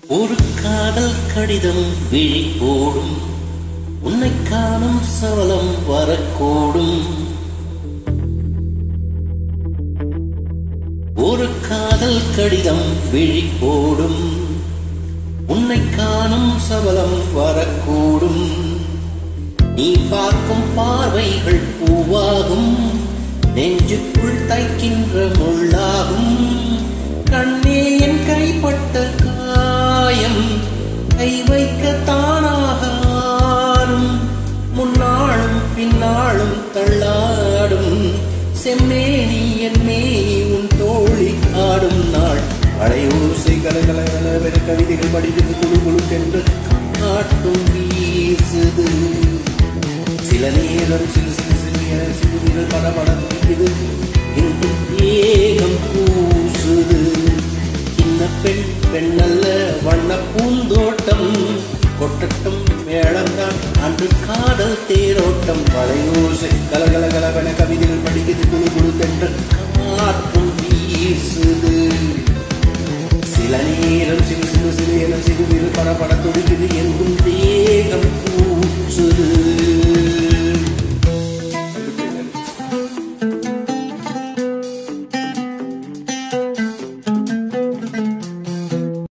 ஒரு காதல் கடிதம் விழி போடும் உன்னை காணும் சவலம் வரக்கூடும் ஒரு காதல் கடிதம் விழி போடும் உன்னை காணும் சபலம் வரக்கூடும் நீ பார்க்கும் பார்வைகள் பூவாகும் நெஞ்சுக்குள் தைக்கின்ற முள்ளாகும் கண்ணே என் கைப்பட்ட காயம் கை வைக்க தானாக ஆடும் முன்னாளும் பின்னாளும் தள்ளாடும் செம்மேனி என் மேனி உன் தோழி ஆடும் நாள் அடையோசை கலகல கலவென கவிதைகள் படிக்கிறது குழு குழுக்கென்று காட்டும் வீசுது சில நேரம் சிறு சிறு சிறு என சிறுவிரல் பட பட துடிக்குது எங்கும் ஏகம் பூசுது சின்ன பெண் பெண்ணல்ல வண்ண பூந்தோட்டம் கொட்டட்டும் மேளம்தான் அன்று காதல் தேரோட்டம் வளையோசை கலகல கலவென கவிதைகள் படிக்குது குழு குழு தென்று காற்றும் வீசுது சில நேரம் சிறு சிறு சிறு என சிறு விரு பட பட